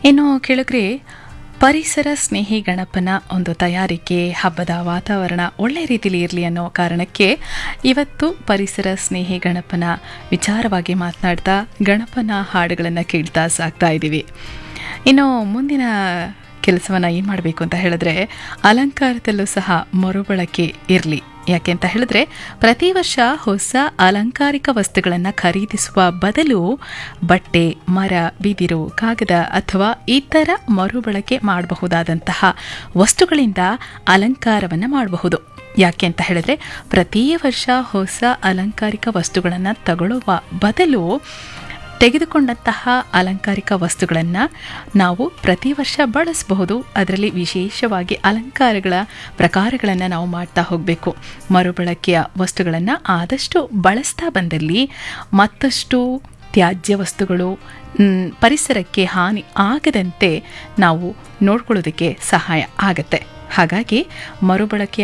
ಇನ್ನು ಕೆಳಗ್ರೆ ಪರಿಸರ ಸ್ನೇಹಿ ಗಣಪನ ಒಂದು ತಯಾರಿಕೆ ಹಬ್ಬದ ವಾತಾವರಣ ಒಳ್ಳೆ ರೀತಿಯಲ್ಲಿ ಇರಲಿ ಅನ್ನೋ ಕಾರಣಕ್ಕೆ ಇವತ್ತು ಪರಿಸರ ಸ್ನೇಹಿ ಗಣಪನ ವಿಚಾರವಾಗಿ ಮಾತನಾಡ್ತಾ ಗಣಪನ ಹಾಡುಗಳನ್ನು ಕೇಳ್ತಾ ಸಾಕ್ತಾ ಇದ್ದೀವಿ ಇನ್ನು ಮುಂದಿನ ಕೆಲಸವನ್ನು ಏನು ಮಾಡಬೇಕು ಅಂತ ಹೇಳಿದ್ರೆ ಅಲಂಕಾರದಲ್ಲೂ ಸಹ ಮರುಬಳಕೆ ಇರಲಿ ಯಾಕೆ ಅಂತ ಹೇಳಿದ್ರೆ ಪ್ರತಿ ವರ್ಷ ಹೊಸ ಅಲಂಕಾರಿಕ ವಸ್ತುಗಳನ್ನು ಖರೀದಿಸುವ ಬದಲು ಬಟ್ಟೆ ಮರ ಬಿದಿರು ಕಾಗದ ಅಥವಾ ಇತರ ಮರುಬಳಕೆ ಮಾಡಬಹುದಾದಂತಹ ವಸ್ತುಗಳಿಂದ ಅಲಂಕಾರವನ್ನು ಮಾಡಬಹುದು ಯಾಕೆ ಅಂತ ಹೇಳಿದ್ರೆ ಪ್ರತಿ ವರ್ಷ ಹೊಸ ಅಲಂಕಾರಿಕ ವಸ್ತುಗಳನ್ನು ತಗೊಳ್ಳುವ ಬದಲು ತೆಗೆದುಕೊಂಡಂತಹ ಅಲಂಕಾರಿಕ ವಸ್ತುಗಳನ್ನು ನಾವು ಪ್ರತಿ ವರ್ಷ ಬಳಸಬಹುದು ಅದರಲ್ಲಿ ವಿಶೇಷವಾಗಿ ಅಲಂಕಾರಗಳ ಪ್ರಕಾರಗಳನ್ನು ನಾವು ಮಾಡ್ತಾ ಹೋಗಬೇಕು ಮರುಬಳಕೆಯ ವಸ್ತುಗಳನ್ನು ಆದಷ್ಟು ಬಳಸ್ತಾ ಬಂದಲ್ಲಿ ಮತ್ತಷ್ಟು ತ್ಯಾಜ್ಯ ವಸ್ತುಗಳು ಮ್, ಪರಿಸರಕ್ಕೆ ಹಾನಿ ಆಗದಂತೆ ನಾವು ನೋಡ್ಕೊಳ್ಳೋದಕ್ಕೆ ಸಹಾಯ ಆಗತ್ತೆ ಹಾಗಾಗಿ ಮರುಬಳಕೆ